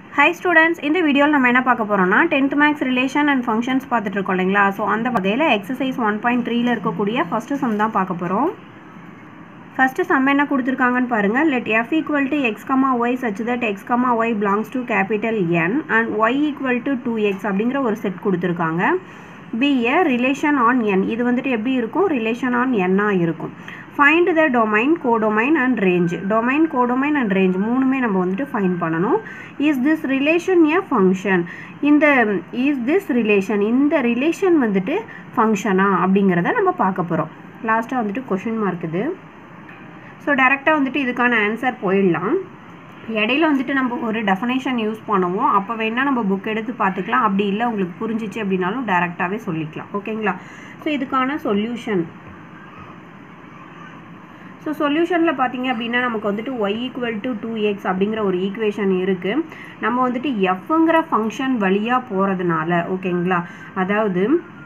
high students இந்த வீடியோவில் நம்ம என்ன பார்க்க போகிறோம்னா tenth maths relation and functions பார்த்துட்டு இருக்கோம் இல்லைங்களா ஸோ அந்த வகையில் எக்ஸசைஸ் ஒன் பாயிண்ட் த்ரீல இருக்கக்கூடிய ஃபஸ்ட்டு சம் தான் பார்க்க போகிறோம் ஃபஸ்ட்டு சம் என்ன கொடுத்துருக்காங்கன்னு பாருங்கள் let f equal to x comma y such that x comma y belongs to capital N and y equal to two x அப்படிங்கிற ஒரு செட் கொடுத்துருக்காங்க be a relation on N இது வந்துட்டு எப்படி இருக்கும் ரிலேஷன் ஆன் என்னாக இருக்கும் find the domain codomain and range domain codomain and range மூணுமே நம்ம வந்துட்டு ஃபைண்ட் பண்ணணும் is this relation a function இந்த இஸ் திஸ் ரிலேஷன் இந்த ரிலேஷன் வந்துட்டு ஃபங்க்ஷனா அப்படிங்கிறத நம்ம பார்க்க போகிறோம் லாஸ்ட்டாக வந்துட்டு கொஷின் மார்க் இது ஸோ டேரெக்டாக வந்துட்டு இதுக்கான ஆன்சர் போயிடலாம் இடையில வந்துட்டு நம்ம ஒரு டெஃபனேஷன் யூஸ் பண்ணுவோம் அப்போ வேணால் நம்ம புக் எடுத்து பார்த்துக்கலாம் அப்படி இல்லை உங்களுக்கு புரிஞ்சிச்சு அப்படின்னாலும் டேரெக்டாகவே சொல்லிக்கலாம் ஓகேங்களா ஸோ இதுக்கான சொல்யூஷன் ஸோ சொல்யூஷனில் பார்த்தீங்க அப்படின்னா நமக்கு வந்துட்டு y equal to two x அப்படிங்கிற ஒரு ஈக்குவேஷன் இருக்குது நம்ம வந்துட்டு எஃப்ங்கிற ஃபங்க்ஷன் வழியாக போகிறதுனால ஓகேங்களா அதாவது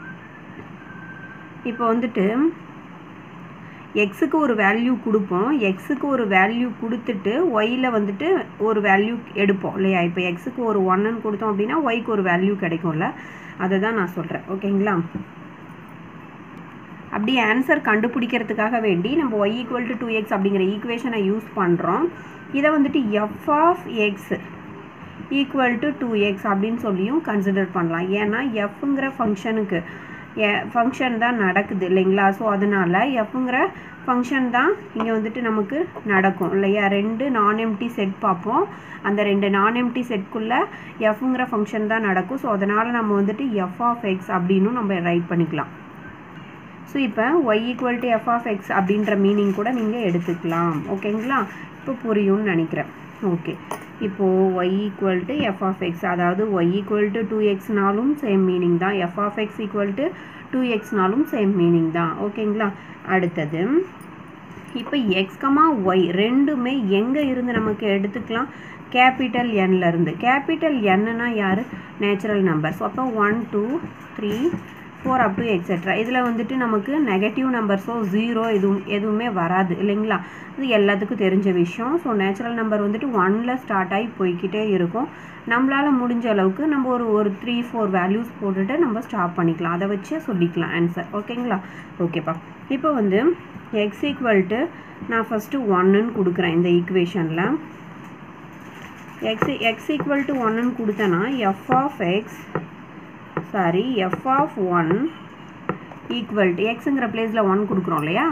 இப்போ வந்துட்டு எக்ஸுக்கு ஒரு வேல்யூ கொடுப்போம் எக்ஸுக்கு ஒரு வேல்யூ கொடுத்துட்டு ஒயில் வந்துட்டு ஒரு வேல்யூ எடுப்போம் இல்லையா இப்போ எக்ஸுக்கு ஒரு ஒன்னுன்னு கொடுத்தோம் அப்படின்னா ஒய்க்கு ஒரு வேல்யூ கிடைக்கும்ல அதை தான் நான் சொல்கிறேன் ஓகேங்களா அப்படி ஆன்சர் கண்டுபிடிக்கிறதுக்காக வேண்டி நம்ம y equal to two x அப்படிங்கிற ஈக்குவேஷனை யூஸ் பண்ணுறோம் இதை வந்துட்டு f of x equal to two x அப்படின்னு சொல்லியும் கன்சிடர் பண்ணலாம் ஏன்னா எஃப்ங்கிற ஃபங்க்ஷனுக்கு ஃபங்க்ஷன் தான் நடக்குது இல்லைங்களா ஸோ அதனால் எஃப்ங்கிற ஃபங்க்ஷன் தான் இங்கே வந்துட்டு நமக்கு நடக்கும் இல்லையா ரெண்டு நான் எம்டி செட் பார்ப்போம் அந்த ரெண்டு நான் எம்டி செட்குள்ளே எஃப்ங்கிற ஃபங்க்ஷன் தான் நடக்கும் ஸோ அதனால் நம்ம வந்துட்டு எஃப் ஆஃப் எக்ஸ் அப்படின்னும் நம்ம ரைட் பண்ணிக்கலாம் ஸோ இப்போ y equal to f of x அப்படின்ற மீனிங் கூட நீங்கள் எடுத்துக்கலாம் ஓகேங்களா இப்போ புரியும்னு நினைக்கிறேன் ஓகே இப்போது y equal to f of x அதாவது ஒய் ஈக்குவல் டு டூ எக்ஸ்னாலும் சேம் மீனிங் தான் f of x equal to two எக்ஸ்னாலும் சேம் மீனிங் தான் ஓகேங்களா அடுத்தது இப்போ எக்ஸ் கமா ஒய் ரெண்டுமே எங்கே இருந்து நமக்கு எடுத்துக்கலாம் கேபிட்டல் என்லேருந்து கேபிட்டல் என்னன்னா யார் நேச்சுரல் நம்பர்ஸ் அப்போ one two three four up to etcetera இதில் வந்துட்டு நமக்கு நெகட்டிவ் நம்பர்ஸோ ஜீரோ எதுவும் எதுவுமே வராது இல்லைங்களா இது எல்லாத்துக்கும் தெரிஞ்ச விஷயம் ஸோ நேச்சுரல் நம்பர் வந்துட்டு ஒனில் ஸ்டார்ட் ஆகி போய்கிட்டே இருக்கும் நம்மளால் முடிஞ்ச அளவுக்கு நம்ம ஒரு ஒரு த்ரீ ஃபோர் வேல்யூஸ் போட்டுட்டு நம்ம ஸ்டாப் பண்ணிக்கலாம் அதை வச்சே சொல்லிக்கலாம் ஆன்சர் ஓகேங்களா ஓகேப்பா இப்போ வந்து எக்ஸ் ஈக்குவல் டு நான் ஃபஸ்ட்டு ஒன்னுன்னு கொடுக்குறேன் இந்த ஈக்குவேஷனில் எக்ஸ் எக்ஸ் ஈக்குவல் டு ஒன்னுன்னு கொடுத்தேன்னா f of x sorry f of one equal to எக்ஸுங்கிற பிளேஸில் ஒன் கொடுக்குறோம் இல்லையா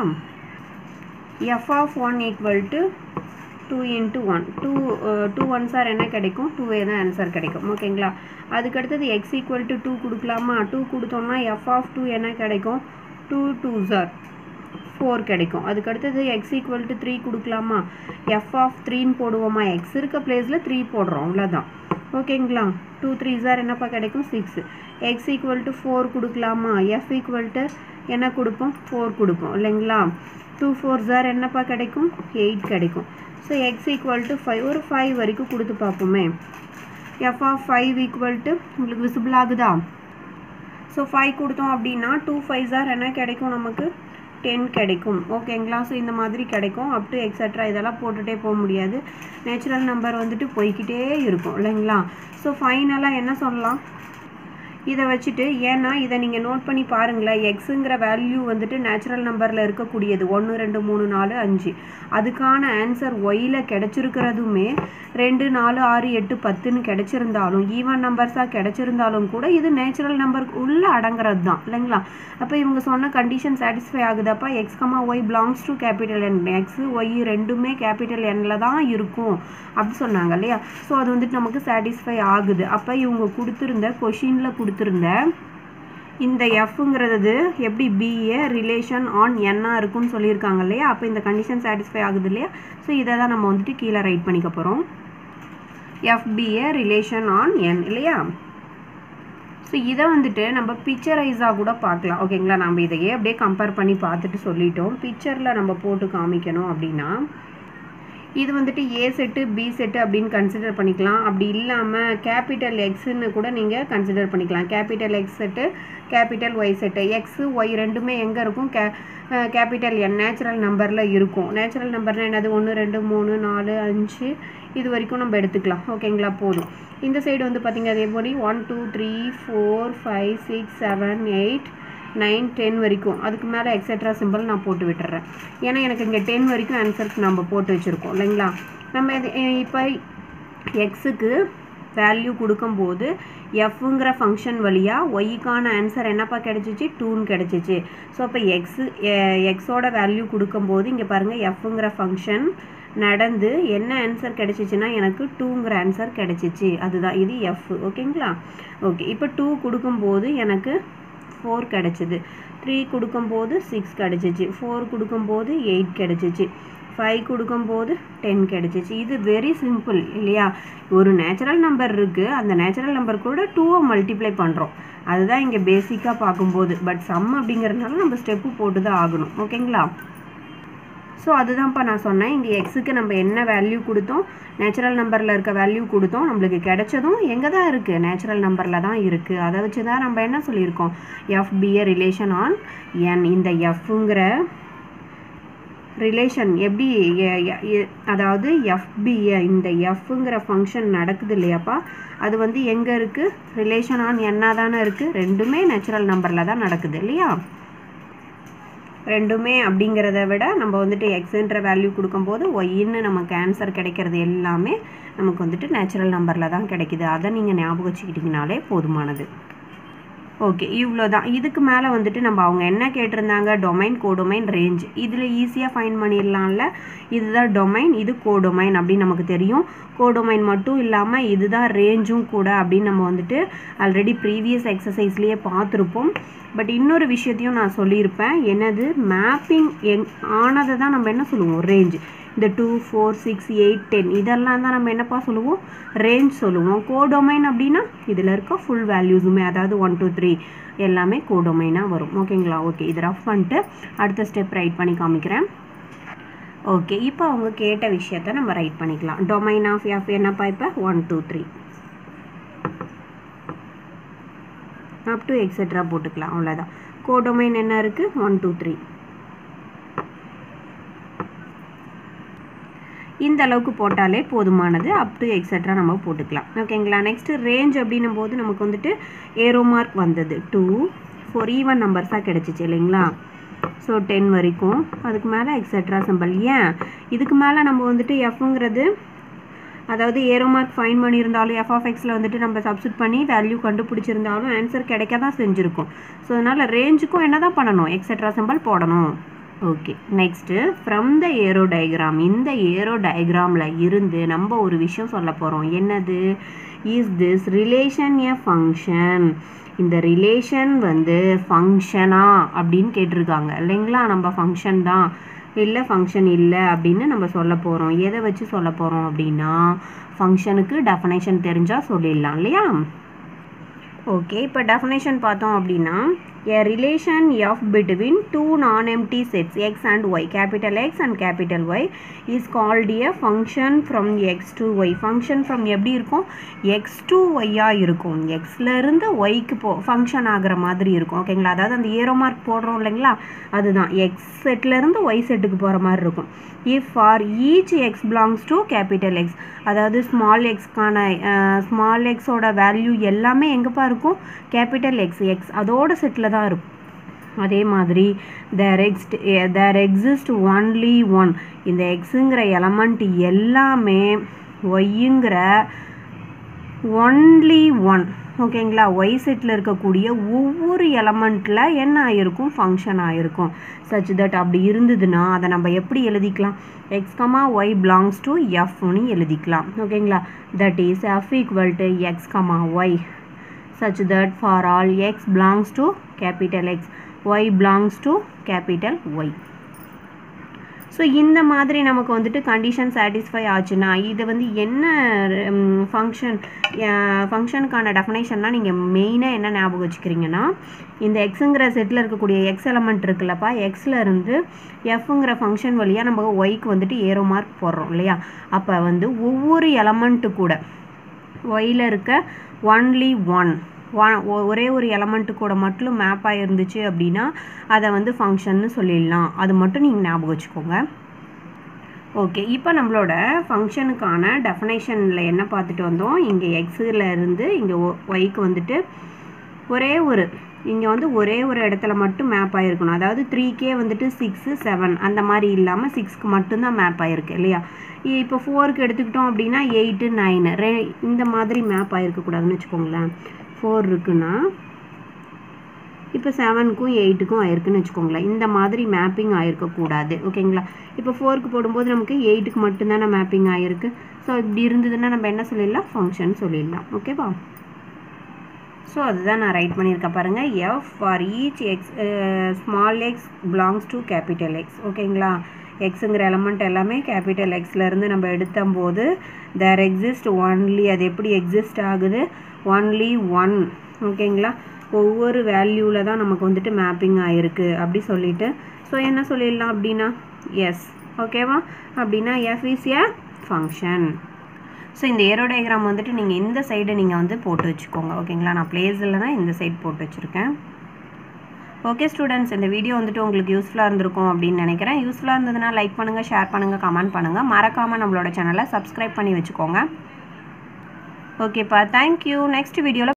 f of one equal to two into one two two one sir என்ன கிடைக்கும் டூவே தான் ஆன்சர் கிடைக்கும் ஓகேங்களா அதுக்கடுத்தது எக்ஸ் ஈக்குவல் டு டூ கொடுக்கலாமா டூ கொடுத்தோம்னா எஃப் ஆஃப் டூ என்ன கிடைக்கும் டூ டூ சார் ஃபோர் கிடைக்கும் அதுக்கடுத்தது எக்ஸ் ஈக்குவல் டு த்ரீ கொடுக்கலாமா எஃப் ஆஃப் த்ரீன்னு போடுவோமா எக்ஸ் இருக்க பிளேஸில் த்ரீ போடுறோம் அவ்வளோதான் ஓகேங்களா டூ த்ரீ சார் என்னப்பா கிடைக்கும் six x equal to four கொடுக்கலாமா எஃப் ஈக்குவல் டு என்ன கொடுப்போம் ஃபோர் கொடுப்போம் இல்லைங்களா டூ ஃபோர் சார் என்னப்பா கிடைக்கும் எயிட் கிடைக்கும் so x equal to five ஒரு ஃபைவ் வரைக்கும் கொடுத்து பார்ப்போமே f of five equal to உங்களுக்கு விசிபிள் ஆகுதா ஸோ ஃபைவ் கொடுத்தோம் அப்படின்னா டூ ஃபைவ் சார் என்ன கிடைக்கும் நமக்கு டென் கிடைக்கும் ஓகேங்களா ஸோ இந்த மாதிரி கிடைக்கும் அப் டு எக்ஸட்ரா இதெல்லாம் போட்டுகிட்டே போக முடியாது நேச்சுரல் நம்பர் வந்துட்டு போய்கிட்டே இருக்கும் இல்லைங்களா ஸோ ஃபைனலாக என்ன சொல்லலாம் இதை வச்சுட்டு ஏன்னா இதை நீங்கள் நோட் பண்ணி பாருங்களேன் எக்ஸுங்கிற வேல்யூ வந்துட்டு நேச்சுரல் நம்பரில் இருக்கக்கூடியது ஒன்று ரெண்டு மூணு நாலு அஞ்சு அதுக்கான ஆன்சர் ஒயில் கிடச்சிருக்கிறதுமே ரெண்டு நாலு ஆறு எட்டு பத்துன்னு கிடச்சிருந்தாலும் ஈவன் நம்பர்ஸாக கிடச்சிருந்தாலும் கூட இது நேச்சுரல் நம்பருக்கு உள்ளே அடங்குறது தான் இல்லைங்களா அப்போ இவங்க சொன்ன கண்டிஷன் சாட்டிஸ்ஃபை ஆகுதப்பா x comma y belongs to capital N x y ரெண்டுமே கேபிட்டல் எண்ணில் தான் இருக்கும் அப்படி சொன்னாங்க இல்லையா ஸோ அது வந்துட்டு நமக்கு சாட்டிஸ்ஃபை ஆகுது அப்போ இவங்க கொடுத்துருந்த கொஷினில் கொடுத்துருந்த இந்த எஃப்ங்கிறது எப்படி பிஏ ரிலேஷன் ஆன் என்னாக இருக்குன்னு சொல்லியிருக்காங்க இல்லையா அப்போ இந்த கண்டிஷன் சாட்டிஸ்ஃபை ஆகுது இல்லையா ஸோ இதை தான் நம்ம வந்துட்டு கீழே ரைட் பண்ணிக்க போகிறோம் எஃபிஏ ரிலேஷன் ஆன் என் இல்லையா ஸோ இதை வந்துட்டு நம்ம பிக்சரைஸாக கூட பார்க்கலாம் ஓகேங்களா நம்ம இதையே அப்படியே கம்பேர் பண்ணி பார்த்துட்டு சொல்லிட்டோம் பிக்சரில் நம்ம போட்டு காமிக்கணும் அப்படின்னா இது வந்துட்டு ஏ செட்டு பி செட்டு அப்படின்னு கன்சிடர் பண்ணிக்கலாம் அப்படி இல்லாமல் கேபிட்டல் எக்ஸுன்னு கூட நீங்கள் கன்சிடர் பண்ணிக்கலாம் capital x set capital y set x y ரெண்டுமே எங்கே இருக்கும் கே கேபிட்டல் என் நேச்சுரல் நம்பரில் இருக்கும் நேச்சுரல் நம்பர்னால் என்னது ஒன்று ரெண்டு மூணு நாலு அஞ்சு இது வரைக்கும் நம்ம எடுத்துக்கலாம் ஓகேங்களா போதும் இந்த சைடு வந்து பார்த்திங்க அதே மாதிரி one two three four five six seven eight nine ten வரைக்கும் அதுக்கு மேலே எக்ஸெட்ரா சிம்பிள் நான் போட்டு விட்டுறேன் ஏன்னா எனக்கு இங்கே டென் வரைக்கும் ஆன்சருக்கு நம்ம போட்டு வச்சுருக்கோம் இல்லைங்களா நம்ம இது இப்போ எக்ஸுக்கு வேல்யூ கொடுக்கும்போது எஃப்ங்கிற ஃபங்க்ஷன் வழியாக ஒய்க்கான ஆன்சர் என்னப்பா கிடச்சிச்சு டூன்னு கிடச்சிச்சு ஸோ அப்போ எக்ஸு எக்ஸோட வேல்யூ கொடுக்கும்போது இங்கே பாருங்கள் எஃப்ங்கிற ஃபங்க்ஷன் நடந்து என்ன ஆன்சர் கிடச்சிச்சின்னா எனக்கு டூங்கிற ஆன்சர் கிடச்சிச்சு அதுதான் இது எஃப் ஓகேங்களா ஓகே இப்போ டூ கொடுக்கும்போது எனக்கு ஃபோர் கிடச்சிது த்ரீ கொடுக்கும்போது சிக்ஸ் கிடச்சிச்சு ஃபோர் கொடுக்கும்போது எயிட் கிடச்சிச்சு ஃபைவ் கொடுக்கும்போது டென் கிடச்சிச்சு இது வெரி சிம்பிள் இல்லையா ஒரு நேச்சுரல் நம்பர் இருக்குது அந்த நேச்சுரல் நம்பர் கூட டூவை மல்டிப்ளை பண்ணுறோம் அதுதான் இங்கே பேசிக்காக பார்க்கும்போது பட் சம் அப்படிங்கிறதுனால நம்ம ஸ்டெப்பு போட்டு தான் ஆகணும் ஓகேங்களா ஸோ அதுதான்ப்பா நான் சொன்னேன் இங்கே எக்ஸுக்கு நம்ம என்ன வேல்யூ கொடுத்தோம் நேச்சுரல் நம்பரில் இருக்க வேல்யூ கொடுத்தோம் நம்மளுக்கு கிடைச்சதும் எங்கே தான் இருக்குது நேச்சுரல் நம்பரில் தான் இருக்குது அதை வச்சு தான் நம்ம என்ன சொல்லியிருக்கோம் f be a relation on N இந்த எஃப்ங்கிற ரிலேஷன் எப்படி அதாவது எஃபிஏ இந்த எஃப்ங்கிற ஃபங்க்ஷன் நடக்குது இல்லையாப்பா அது வந்து எங்கே இருக்குது ரிலேஷன் ஆன் என்ன தானே இருக்குது ரெண்டுமே நேச்சுரல் நம்பரில் தான் நடக்குது இல்லையா ரெண்டுமே அப்படிங்கிறத விட நம்ம வந்துட்டு எக்ஸுன்ற வேல்யூ கொடுக்கும்போது ஒய்ன்னு நமக்கு ஆன்சர் கிடைக்கிறது எல்லாமே நமக்கு வந்துட்டு நேச்சுரல் நம்பரில் தான் கிடைக்குது அதை நீங்கள் ஞாபகம் வச்சுக்கிட்டிங்கனாலே போதுமானது ஓகே இவ்வளோ தான் இதுக்கு மேலே வந்துட்டு நம்ம அவங்க என்ன கேட்டிருந்தாங்க டொமைன் கோடொமைன் ரேஞ்ச் இதில் ஈஸியாக ஃபைன் பண்ணிடலாம்ல இதுதான் டொமைன் இது கோடொமைன் அப்படின்னு நமக்கு தெரியும் கோடொமைன் மட்டும் இல்லாமல் இதுதான் ரேஞ்சும் கூட அப்படின்னு நம்ம வந்துட்டு ஆல்ரெடி ப்ரீவியஸ் எக்ஸசைஸ்லேயே பார்த்துருப்போம் பட் இன்னொரு விஷயத்தையும் நான் சொல்லியிருப்பேன் என்னது மேப்பிங் எங் ஆனதை தான் நம்ம என்ன சொல்லுவோம் ரேஞ்ச் இந்த two four six eight ten இதெல்லாம் தான் நம்ம என்னப்பா சொல்லுவோம் ரேஞ்ச் சொல்லுவோம் கோடொமைன் அப்படின்னா இதில் இருக்க ஃபுல் வேல்யூஸுமே அதாவது ஒன் டூ த்ரீ எல்லாமே கோடொமைனாக வரும் ஓகேங்களா ஓகே இது ரஃப் பண்ணிட்டு அடுத்த ஸ்டெப் ரைட் பண்ணி காமிக்கிறேன் ஓகே இப்போ அவங்க கேட்ட விஷயத்த நம்ம ரைட் பண்ணிக்கலாம் டொமைன் ஆஃப் எஃப் என்னப்பா இப்போ one two three up to etcetera போட்டுக்கலாம் அவ்வளோதான் கோடொமைன் என்ன இருக்குது ஒன் டூ த்ரீ இந்த அளவுக்கு போட்டாலே போதுமானது அப் டு எக்ஸெட்ரா நம்ம போட்டுக்கலாம் ஓகேங்களா நெக்ஸ்ட்டு ரேஞ்ச் அப்படின்னும் போது நமக்கு வந்துட்டு ஏரோ மார்க் வந்தது டூ ஃபோர் ஈவன் நம்பர்ஸாக கிடச்சிச்சு இல்லைங்களா ஸோ டென் வரைக்கும் அதுக்கு மேலே எக்ஸெட்ரா சிம்பிள் ஏன் இதுக்கு மேலே நம்ம வந்துட்டு எஃப்ங்கிறது அதாவது ஏரோ மார்க் ஃபைன் பண்ணியிருந்தாலும் எஃப் ஆஃப் எக்ஸில் வந்துட்டு நம்ம சப்ஸ்டிட் பண்ணி வேல்யூ கண்டுபிடிச்சிருந்தாலும் ஆன்சர் கிடைக்க தான் செஞ்சுருக்கும் ஸோ அதனால் ரேஞ்சுக்கும் என்ன தான் பண்ணணும் எக்ஸெட்ரா சிம்பிள் போடணும் okay next from the arrow diagram இந்த ஏரோ டயக்ராமில் இருந்து நம்ம ஒரு விஷயம் சொல்ல போகிறோம் என்னது is this relation a function இந்த ரிலேஷன் வந்து ஃபங்க்ஷனா அப்படின்னு கேட்டிருக்காங்க இல்லைங்களா நம்ம ஃபங்க்ஷன் தான் இல்லை ஃபங்க்ஷன் இல்லை அப்படின்னு நம்ம சொல்ல போகிறோம் எதை வச்சு சொல்ல போகிறோம் அப்படின்னா ஃபங்க்ஷனுக்கு டெஃபனேஷன் தெரிஞ்சால் சொல்லிடலாம் இல்லையா ஓகே இப்போ டெஃபனேஷன் பார்த்தோம் அப்படின்னா a relation f between two non-empty sets x and y capital X and capital Y is called a function from x to y function from எப்படி இருக்கும் x to y ஆ இருக்கும் xல இருந்து yக்கு போ ஃபங்க்ஷன் ஆகிற மாதிரி இருக்கும் ஓகேங்களா அதாவது அந்த ஏரோ மார்க் போடுறோம் இல்லைங்களா அதுதான் x செட்ல இருந்து y செட்டுக்கு போகிற மாதிரி இருக்கும் if for each x belongs to capital X அதாவது ஸ்மால் எக்ஸ்க்கான ஸ்மால் எக்ஸோட வேல்யூ எல்லாமே எங்கேப்பா இருக்கும் கேபிட்டல் எக்ஸ் எக்ஸ் அதோட செட்டில் தான் இருக்கும் அதே மாதிரி there exist there exist only one இந்த எக்ஸுங்கிற எலமெண்ட் எல்லாமே ஒய்யுங்கிற ஒன்லி ஒன் ஓகேங்களா ஒய் செட்டில் இருக்கக்கூடிய ஒவ்வொரு எலமெண்ட்டில் என்ன ஆகிருக்கும் ஃபங்க்ஷன் ஆகிருக்கும் சச் தட் அப்படி இருந்ததுன்னா அதை நம்ம எப்படி எழுதிக்கலாம் x comma y belongs to எஃப்னு எழுதிக்கலாம் ஓகேங்களா that is f equal to x comma y such that for all x belongs to capital x y belongs to capital y so இந்த மாதிரி நமக்கு வந்துட்டு கண்டிஷன் சாட்டிஸ்ஃபை ஆச்சுன்னா இது வந்து என்ன ஃபங்க்ஷன் ஃபங்க்ஷனுக்கான டெஃபனேஷன்னா நீங்கள் மெயினாக என்ன ஞாபகம் வச்சுக்கிறீங்கன்னா இந்த எக்ஸுங்கிற செட்டில் இருக்கக்கூடிய எக்ஸ் எலமெண்ட் இருக்குல்லப்பா எக்ஸில் இருந்து எஃப்ங்கிற ஃபங்க்ஷன் வழியாக நம்ம ஒய்க்கு வந்துட்டு ஏரோ மார்க் போடுறோம் இல்லையா அப்போ வந்து ஒவ்வொரு எலமெண்ட்டு கூட ஒயில் இருக்க ஒன்லி ஒன் ஒன் ஒரே ஒரு எலமெண்ட்டு கூட மட்டும் மேப் ஆகிருந்துச்சு அப்படின்னா அதை வந்து ஃபங்க்ஷன்னு சொல்லிடலாம் அது மட்டும் நீங்கள் ஞாபகம் வச்சுக்கோங்க ஓகே இப்போ நம்மளோட ஃபங்க்ஷனுக்கான டெஃபனேஷனில் என்ன பார்த்துட்டு வந்தோம் இங்கே எக்ஸில் இருந்து இங்கே ஒய்க்கு வந்துட்டு ஒரே ஒரு இங்கே வந்து ஒரே ஒரு இடத்துல மட்டும் மேப் ஆகிருக்கணும் அதாவது த்ரீக்கே வந்துட்டு சிக்ஸு செவன் அந்த மாதிரி இல்லாமல் சிக்ஸ்க்கு மட்டும்தான் மேப் ஆகிருக்கு இல்லையா இப்போ ஃபோருக்கு எடுத்துக்கிட்டோம் அப்படின்னா எயிட்டு நைனு ரெ இந்த மாதிரி மேப் ஆகிருக்கக்கூடாதுன்னு வச்சுக்கோங்களேன் ஃபோர் இருக்குன்னா இப்போ செவனுக்கும் எயிட்டுக்கும் ஆயிருக்குன்னு வச்சுக்கோங்களேன் இந்த மாதிரி மேப்பிங் ஆயிருக்கக்கூடாது ஓகேங்களா இப்போ ஃபோருக்கு போடும்போது நமக்கு எயிட்டுக்கு மட்டும்தானே மேப்பிங் ஆகிருக்கு ஸோ இப்படி இருந்ததுன்னா நம்ம என்ன சொல்லிடலாம் ஃபங்க்ஷன் சொல்லிடலாம் ஓகேவா ஸோ அதுதான் நான் ரைட் பண்ணியிருக்கேன் பாருங்கள் f for each x small x belongs to capital x ஓகேங்களா எக்ஸுங்கிற எலமெண்ட் எல்லாமே கேபிட்டல் எக்ஸ்லேருந்து நம்ம எடுத்தம்போது தேர் எக்ஸிஸ்ட் ஒன்லி அது எப்படி எக்ஸிஸ்ட் ஆகுது ஒன்லி ஒன் ஓகேங்களா ஒவ்வொரு வேல்யூவில் தான் நமக்கு வந்துட்டு மேப்பிங் ஆகிருக்கு அப்படி சொல்லிட்டு ஸோ என்ன சொல்லிடலாம் அப்படின்னா எஸ் ஓகேவா அப்படின்னா f is a function so இந்த ஏரோ டயக்ராம் வந்துட்டு நீங்கள் இந்த சைடு நீங்கள் வந்து போட்டு வச்சுக்கோங்க ஓகேங்களா நான் பிளேஸ் இல்லைனா இந்த சைடு போட்டு வச்சுருக்கேன் ஓகே ஸ்டூடெண்ட்ஸ் இந்த வீடியோ வந்துட்டு உங்களுக்கு யூஸ்ஃபுல்லாக இருந்திருக்கும் அப்படின்னு நினைக்கிறேன் யூஸ்ஃபுல்லாக இருந்ததுன்னா லைக் பண்ணுங்கள் ஷேர் பண்ணுங்கள் கமெண்ட் பண்ணுங்கள் மறக்காமல் நம்மளோட சேனலை சப்ஸ்கிரைப் பண்ணி வச்சுக்கோங்க ஓகேப்பா தேங்க்யூ நெக்ஸ்ட் வீடியோவில்